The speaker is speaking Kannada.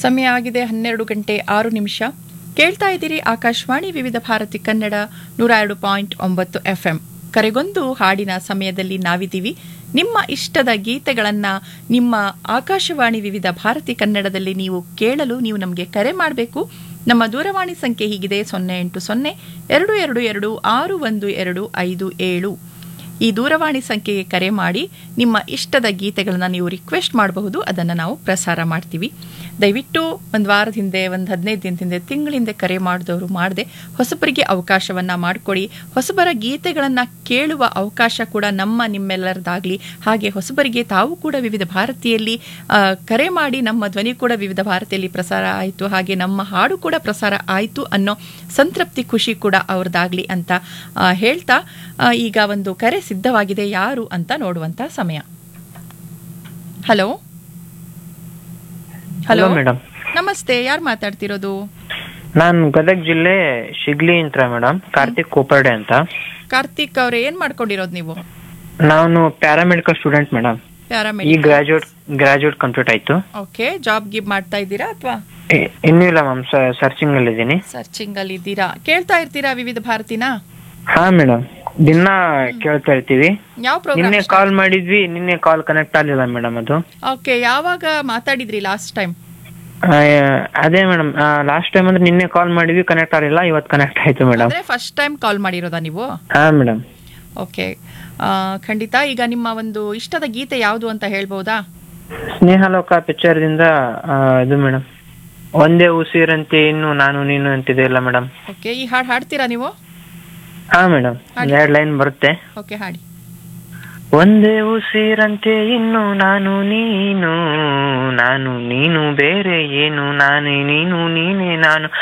ಸಮಯ ಆಗಿದೆ ಹನ್ನೆರಡು ಗಂಟೆ ಆರು ನಿಮಿಷ ಕೇಳ್ತಾ ಇದ್ದೀರಿ ಆಕಾಶವಾಣಿ ವಿವಿಧ ಭಾರತಿ ಕನ್ನಡ ನೂರ ಎರಡು ಪಾಯಿಂಟ್ ಒಂಬತ್ತು ಎಫ್ಎಂ ಕರೆಗೊಂದು ಹಾಡಿನ ಸಮಯದಲ್ಲಿ ನಾವಿದ್ದೀವಿ ನಿಮ್ಮ ಇಷ್ಟದ ಗೀತೆಗಳನ್ನು ನಿಮ್ಮ ಆಕಾಶವಾಣಿ ವಿವಿಧ ಭಾರತಿ ಕನ್ನಡದಲ್ಲಿ ನೀವು ಕೇಳಲು ನೀವು ನಮಗೆ ಕರೆ ಮಾಡಬೇಕು ನಮ್ಮ ದೂರವಾಣಿ ಸಂಖ್ಯೆ ಹೀಗಿದೆ ಸೊನ್ನೆ ಎಂಟು ಸೊನ್ನೆ ಎರಡು ಎರಡು ಎರಡು ಆರು ಒಂದು ಎರಡು ಐದು ಏಳು ಈ ದೂರವಾಣಿ ಸಂಖ್ಯೆಗೆ ಕರೆ ಮಾಡಿ ನಿಮ್ಮ ಇಷ್ಟದ ಗೀತೆಗಳನ್ನ ನೀವು ರಿಕ್ವೆಸ್ಟ್ ಮಾಡಬಹುದು ಅದನ್ನು ನಾವು ಪ್ರಸಾರ ಮಾಡ್ತೀವಿ ದಯವಿಟ್ಟು ಒಂದು ವಾರದ ಹಿಂದೆ ಒಂದು ಹದಿನೈದು ದಿನದ ಹಿಂದೆ ತಿಂಗಳ ಹಿಂದೆ ಕರೆ ಮಾಡಿದವರು ಮಾಡದೆ ಹೊಸಬರಿಗೆ ಅವಕಾಶವನ್ನು ಮಾಡಿಕೊಡಿ ಹೊಸಬರ ಗೀತೆಗಳನ್ನು ಕೇಳುವ ಅವಕಾಶ ಕೂಡ ನಮ್ಮ ನಿಮ್ಮೆಲ್ಲರದಾಗಲಿ ಹಾಗೆ ಹೊಸಬರಿಗೆ ತಾವು ಕೂಡ ವಿವಿಧ ಭಾರತೀಯಲ್ಲಿ ಆ, ಕರೆ ಮಾಡಿ ನಮ್ಮ ಧ್ವನಿ ಕೂಡ ವಿವಿಧ ಭಾರತಿಯಲ್ಲಿ ಪ್ರಸಾರ ಆಯಿತು ಹಾಗೆ ನಮ್ಮ ಹಾಡು ಕೂಡ ಪ್ರಸಾರ ಆಯಿತು ಅನ್ನೋ ಸಂತೃಪ್ತಿ ಖುಷಿ ಕೂಡ ಅವ್ರದ್ದಾಗಲಿ ಅಂತ ಆ, ಹೇಳ್ತಾ ಆ, ಈಗ ಒಂದು ಕರೆ ಸಿದ್ಧವಾಗಿದೆ ಯಾರು ಅಂತ ನೋಡುವಂತ ಸಮಯ ಹಲೋ ಹಲೋ ಹಲೋ ಮೇಡಮ್ ನಮಸ್ತೆ ಯಾರು ಮಾತಾಡ್ತಿರೋದು ನಾನು ಗದಗ ಜಿಲ್ಲೆ ಶಿಗ್ಲಿ ಅಂತ ಮೇಡಮ್ ಕಾರ್ತಿಕ್ ಕೋಪರ್ಡೆ ಅಂತ ಕಾರ್ತಿಕ್ ಅವ್ರೆ ಏನ್ ಮಾಡ್ಕೊಂಡಿರೋದು ನೀವು ನಾನು ಪ್ಯಾರಾಮೆಡಿಕಲ್ ಸ್ಟೂಡೆಂಟ್ ಮೇಡಮ್ ಈ ಪ್ಯಾರಾಮೆಡಿಕಲ್ ಗ್ರಾಜುಯೇಟ್ ಗ್ರಾಜುಯೇಟ್ ಕಂಪ್ಲೀಟ್ ಆಯ್ತು ಓಕೆ ಜಾಬ್ ಗಿಬ್ ಮಾಡ್ತಾ ಇದ್ದೀರಾ ಅಥವಾ ಇ- ಇನ್ನೂ ಇಲ್ಲ ಮ್ಯಾಮ್ ಸರ್ಚಿಂಗ್ ಅಲ್ಲಿ ಇದ್ದೀನಿ ಸರ್ಚಿಂಗ್ ಅಲ್ಲಿ ಇದ್ದೀರಾ ಕೇಳ್ತಾ ಇರ್ತೀರಾ ವಿವಿಧ ಭಾರತಿನ ಹಾ ಮೇಡಮ್ ದಿನ ಕೇಳ್ತಾ ಇರ್ತೀವಿ ಯಾವ ನಿನ್ನೆ ಪ್ರೋಗ್ರಾಮ್ ಕಾಲ್ ಮಾಡಿದ್ವಿ ನಿನ್ನೆ ಕಾಲ್ ಕನೆಕ್ಟ್ ಆಗಲಿಲ್ಲ ಮೇಡಮ್ ಅದು ಓಕೆ ಯಾವಾಗ ಮಾತಾಡಿದ್ರಿ ಲಾಸ್ಟ್ ಟೈಮ್ ಆ, ಅದೇ ಮೇಡಮ್ ಲಾಸ್ಟ್ ಟೈಮ್ ಅಂದ್ರೆ ನಿನ್ನೆ ಕಾಲ್ ಮಾಡಿದ್ವಿ ಕನೆಕ್ಟ್ ಆಗಲಿಲ್ಲ ಇವತ್ತು ಕನೆಕ್ಟ್ ಆಯ್ತು ಮೇಡಮ್ ಅಂದ್ರೆ ಫಸ್ಟ್ ಟೈಮ್ ಕಾಲ್ ಮಾಡಿರೋದಾ ನೀವು ಹಾ ಮೇಡಮ್ ಓಕೆ ಖಂಡಿತ ಈಗ ನಿಮ್ಮ ಒಂದು ಇಷ್ಟದ ಗೀತೆ ಯಾವುದು ಅಂತ ಹೇಳ್ಬೋದಾ ಸ್ನೇಹಲೋಕ ಪಿಕ್ಚರ್ ದಿಂದ ಆ, ಇದು ಮೇಡಮ್ ಒಂದೇ ಉಸಿರಂತೆ ಇನ್ನು ನಾನು ನೀನು ಅಂತಿದೆ ಇಲ್ಲ ಮೇಡಮ್ ಓಕೆ ಈ ಹಾಡು ಹಾಡ್ತೀರಾ ನೀವು ಹಾ ಮೇಡಮ್ ಎರಡು ಲೈನ್ ಬರುತ್ತೆ ಓಕೆ ಹಾಡಿ ಒಂದೇ ಉಸಿರಂತೆ ಇನ್ನು ನಾನು ನೀನು ನಾನು ನೀನು ಬೇರೆ ಏನು ನಾನೇ ನೀನು ನೀನೇ ನಾನು